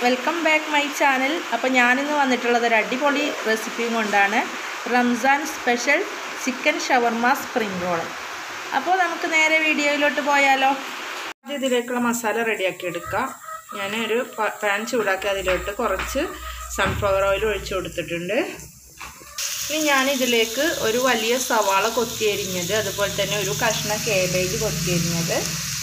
welcome back my channel അപ്പോൾ ഞാനിന്ന് വന്നിട്ടുള്ളത് ഒരു അടിപൊളി റെസിപ്പിയും കൊണ്ടാണ് Ramzan special chicken shawarma spring roll അപ്പോൾ നമുക്ക് നേരെ വീഡിയോയിലോട്ട് പോയാലോ ആദ്യം ഇതിലേക്കുള്ള മസാല റെഡിയാക്കി എടുക്കാം ഞാൻ ഒരു പാൻ ചൂടാക്കി അതിലോട്ട് കുറച്ച് സൺഫ്ലവർ ഓയിൽ ഒഴിച്ചു കൊടുത്തിട്ടുണ്ട് ഇനി ഞാനിതിലേക്ക് ഒരു വലിയ സവാള കൊത്തിയരിഞ്ഞത് അതുപോലെ തന്നെ ഒരു കഷ്ണം കേബേജ് കൊത്തിയരിഞ്ഞത്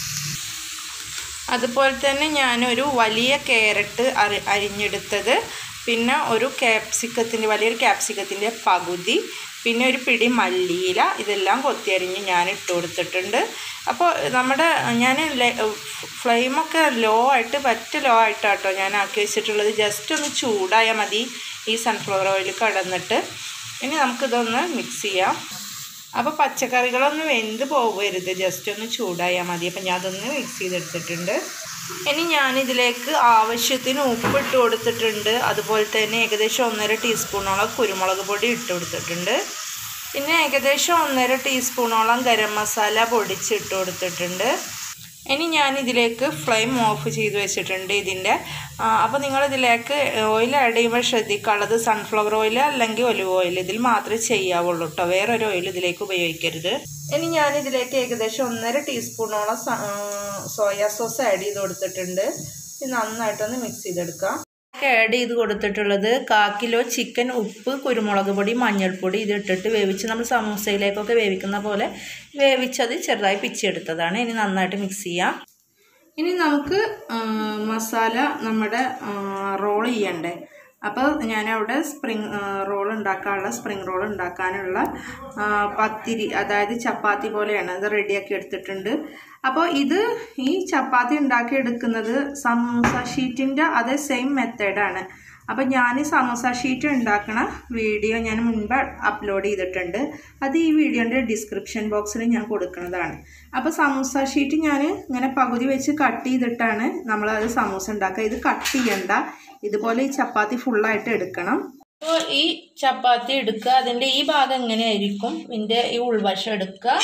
അതുപോലെ തന്നെ ഞാനൊരു വലിയ ക്യാരറ്റ് അരി അരിഞ്ഞെടുത്തത് പിന്നെ ഒരു ക്യാപ്സിക്കത്തിൻ്റെ വലിയൊരു ക്യാപ്സിക്കത്തിൻ്റെ പകുതി പിന്നെ ഒരു പിടി മല്ലിയില ഇതെല്ലാം കൊത്തിയരിഞ്ഞ് ഞാൻ ഇട്ട് കൊടുത്തിട്ടുണ്ട് അപ്പോൾ നമ്മുടെ ഞാൻ ഫ്ലെയിമൊക്കെ ലോ ആയിട്ട് പറ്റ ലോ ആയിട്ടാട്ടോ ഞാൻ ആക്കി വെച്ചിട്ടുള്ളത് ജസ്റ്റ് ഒന്ന് ചൂടായാൽ മതി ഈ സൺഫ്ലവർ ഓയിൽ കടന്നിട്ട് ഇനി നമുക്കിതൊന്ന് മിക്സ് ചെയ്യാം അപ്പോൾ പച്ചക്കറികളൊന്നും വെന്ത് പോകരുത് ജസ്റ്റ് ഒന്ന് ചൂടായാൽ മതി അപ്പം ഞാൻ അതൊന്ന് മിക്സ് ചെയ്തെടുത്തിട്ടുണ്ട് ഇനി ഞാനിതിലേക്ക് ആവശ്യത്തിന് ഉപ്പിട്ട് കൊടുത്തിട്ടുണ്ട് അതുപോലെ തന്നെ ഏകദേശം ഒന്നര ടീസ്പൂണോളം കുരുമുളക് പൊടി ഇട്ട് കൊടുത്തിട്ടുണ്ട് പിന്നെ ഏകദേശം ഒന്നര ടീസ്പൂണോളം ഗരം മസാല പൊടിച്ചിട്ട് കൊടുത്തിട്ടുണ്ട് ഇനി ഞാൻ ഇതിലേക്ക് ഫ്ലെയിം ഓഫ് ചെയ്ത് വെച്ചിട്ടുണ്ട് ഇതിൻ്റെ അപ്പോൾ നിങ്ങളിതിലേക്ക് ഓയിൽ ആഡ് ചെയ്യുമ്പോൾ ശ്രദ്ധിക്കാനുള്ളത് സൺഫ്ലവർ ഓയിൽ അല്ലെങ്കിൽ ഒലിവ് ഓയിൽ ഇതിൽ മാത്രമേ ചെയ്യാവുള്ളൂ കേട്ടോ വേറൊരു ഓയിൽ ഇതിലേക്ക് ഉപയോഗിക്കരുത് ഇനി ഞാൻ ഇതിലേക്ക് ഏകദേശം ഒന്നര ടീസ്പൂണോളം സോയാ സോസ് ആഡ് ചെയ്ത് കൊടുത്തിട്ടുണ്ട് ഇത് നന്നായിട്ടൊന്ന് മിക്സ് ചെയ്തെടുക്കാം ആഡ് ചെയ്ത് കൊടുത്തിട്ടുള്ളത് കാ കിലോ ചിക്കൻ ഉപ്പ് കുരുമുളക് പൊടി മഞ്ഞൾപ്പൊടി ഇത് ഇട്ടിട്ട് വേവിച്ച് നമ്മൾ സമൂസയിലേക്കൊക്കെ വേവിക്കുന്ന പോലെ വേവിച്ചത് ചെറുതായി പിച്ചെടുത്തതാണ് ഇനി നന്നായിട്ട് മിക്സ് ചെയ്യാം ഇനി നമുക്ക് മസാല നമ്മുടെ റോൾ ചെയ്യണ്ടേ അപ്പോൾ ഞാനവിടെ സ്പ്രിങ് റോൾ ഉണ്ടാക്കാനുള്ള സ്പ്രിങ് റോൾ ഉണ്ടാക്കാനുള്ള പത്തിരി അതായത് ചപ്പാത്തി പോലെയാണ് അത് റെഡിയാക്കി എടുത്തിട്ടുണ്ട് അപ്പോൾ ഇത് ഈ ചപ്പാത്തി ഉണ്ടാക്കി എടുക്കുന്നത് സമൂസ ഷീറ്റിൻ്റെ അതേ സെയിം മെത്തേഡാണ് അപ്പോൾ ഞാൻ സമൂസ ഷീറ്റ് ഉണ്ടാക്കണ വീഡിയോ ഞാൻ മുൻപ് അപ്ലോഡ് ചെയ്തിട്ടുണ്ട് അത് ഈ വീഡിയോൻ്റെ ഡിസ്ക്രിപ്ഷൻ ബോക്സിൽ ഞാൻ കൊടുക്കുന്നതാണ് അപ്പോൾ സമൂസ ഷീറ്റ് ഞാൻ ഇങ്ങനെ പകുതി വെച്ച് കട്ട് ചെയ്തിട്ടാണ് നമ്മളത് സമൂസ ഉണ്ടാക്കുക ഇത് കട്ട് ചെയ്യണ്ട ഇതുപോലെ ഈ ചപ്പാത്തി ഫുള്ളായിട്ട് എടുക്കണം അപ്പോൾ ഈ ചപ്പാത്തി എടുക്കുക അതിൻ്റെ ഈ ഭാഗം എങ്ങനെയായിരിക്കും ഇതിൻ്റെ ഈ ഉൾവശം എടുക്കുക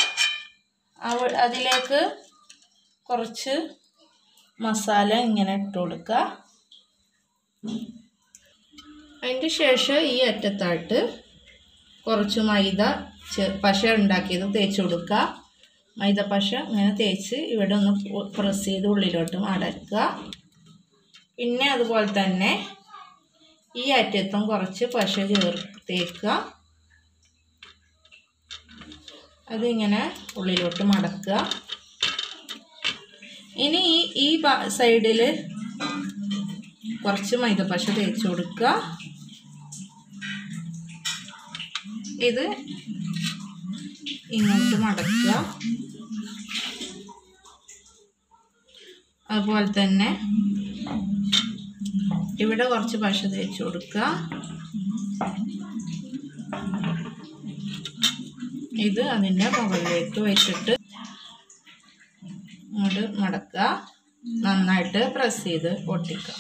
അതിലേക്ക് കുറച്ച് മസാല ഇങ്ങനെ ഇട്ട് കൊടുക്കുക അതിൻ്റെ ശേഷം ഈ അറ്റത്തായിട്ട് കുറച്ച് മൈദ പശ ഉണ്ടാക്കിയത് തേച്ച് കൊടുക്കുക മൈദ പശ ഇങ്ങനെ തേച്ച് ഇവിടെ ഒന്ന് പ്രസ് ചെയ്ത് ഉള്ളിലോട്ട് മടക്കുക പിന്നെ അതുപോലെ തന്നെ ഈ അറ്റത്തും കുറച്ച് പശ ചേർ തേക്കുക അതിങ്ങനെ ഉള്ളിലോട്ട് മടക്കുക ഇനി ഈ ഈ സൈഡിൽ കുറച്ച് മൈദപ്പശ തേച്ച് കൊടുക്കുക ഇത് ഇങ്ങോട്ട് മടക്കുക അതുപോലെ തന്നെ ഇവിടെ കുറച്ച് പശ തേച്ച് കൊടുക്കുക ഇത് അതിൻ്റെ മുകളിലേക്ക് വെച്ചിട്ട് ഇങ്ങോട്ട് മടക്കുക നന്നായിട്ട് പ്രസ് ചെയ്ത് ഒട്ടിക്കുക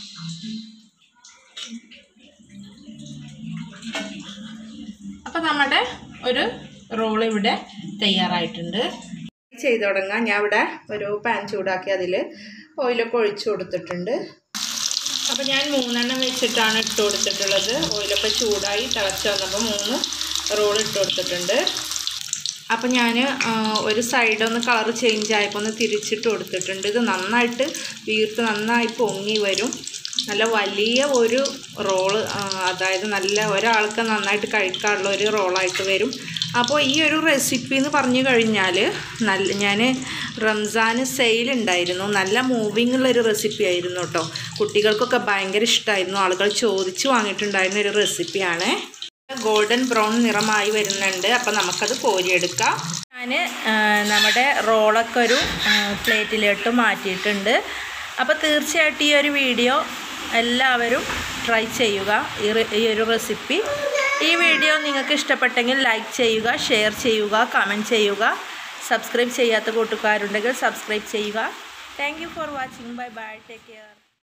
അപ്പം നമ്മുടെ ഒരു റോൾ ഇവിടെ തയ്യാറായിട്ടുണ്ട് ചെയ്ത് തുടങ്ങാം ഞാൻ ഇവിടെ ഒരു പാൻ ചൂടാക്കി അതിൽ ഓയിലൊക്കെ ഒഴിച്ചു കൊടുത്തിട്ടുണ്ട് അപ്പോൾ ഞാൻ മൂന്നെണ്ണം വെച്ചിട്ടാണ് ഇട്ട് കൊടുത്തിട്ടുള്ളത് ഓയിലൊക്കെ ചൂടായി തിളച്ച് വന്നപ്പോൾ മൂന്ന് റോൾ ഇട്ട് കൊടുത്തിട്ടുണ്ട് അപ്പോൾ ഞാൻ ഒരു സൈഡ് ഒന്ന് കളർ ചേഞ്ച് ആയപ്പോൾ ഒന്ന് തിരിച്ചിട്ട് കൊടുത്തിട്ടുണ്ട് ഇത് നന്നായിട്ട് വീർത്ത് നന്നായി പൊങ്ങി വരും നല്ല വലിയ ഒരു റോള് അതായത് നല്ല ഒരാൾക്ക് നന്നായിട്ട് കഴിക്കാനുള്ള ഒരു റോളായിട്ട് വരും അപ്പോൾ ഈ ഒരു റെസിപ്പി എന്ന് പറഞ്ഞു കഴിഞ്ഞാൽ നല്ല ഞാൻ റംസാൻ സെയിൽ ഉണ്ടായിരുന്നു നല്ല മൂവിങ് ഉള്ളൊരു റെസിപ്പി ആയിരുന്നു കേട്ടോ കുട്ടികൾക്കൊക്കെ ഭയങ്കര ഇഷ്ടമായിരുന്നു ആളുകൾ ചോദിച്ച് വാങ്ങിയിട്ടുണ്ടായിരുന്ന ഒരു റെസിപ്പിയാണ് ഗോൾഡൻ ബ്രൗൺ നിറമായി വരുന്നുണ്ട് അപ്പോൾ നമുക്കത് കോരിയെടുക്കാം ഞാൻ നമ്മുടെ റോളൊക്കെ ഒരു പ്ലേറ്റിലോട്ട് മാറ്റിയിട്ടുണ്ട് അപ്പോൾ തീർച്ചയായിട്ടും ഈ ഒരു വീഡിയോ എല്ലാവരും ട്രൈ ചെയ്യുക ഈ ഒരു റെസിപ്പി ഈ വീഡിയോ നിങ്ങൾക്ക് ഇഷ്ടപ്പെട്ടെങ്കിൽ ലൈക്ക് ചെയ്യുക ഷെയർ ചെയ്യുക കമൻറ്റ് ചെയ്യുക സബ്സ്ക്രൈബ് ചെയ്യാത്ത കൂട്ടുകാരുണ്ടെങ്കിൽ സബ്സ്ക്രൈബ് ചെയ്യുക thank for watching bye bye take care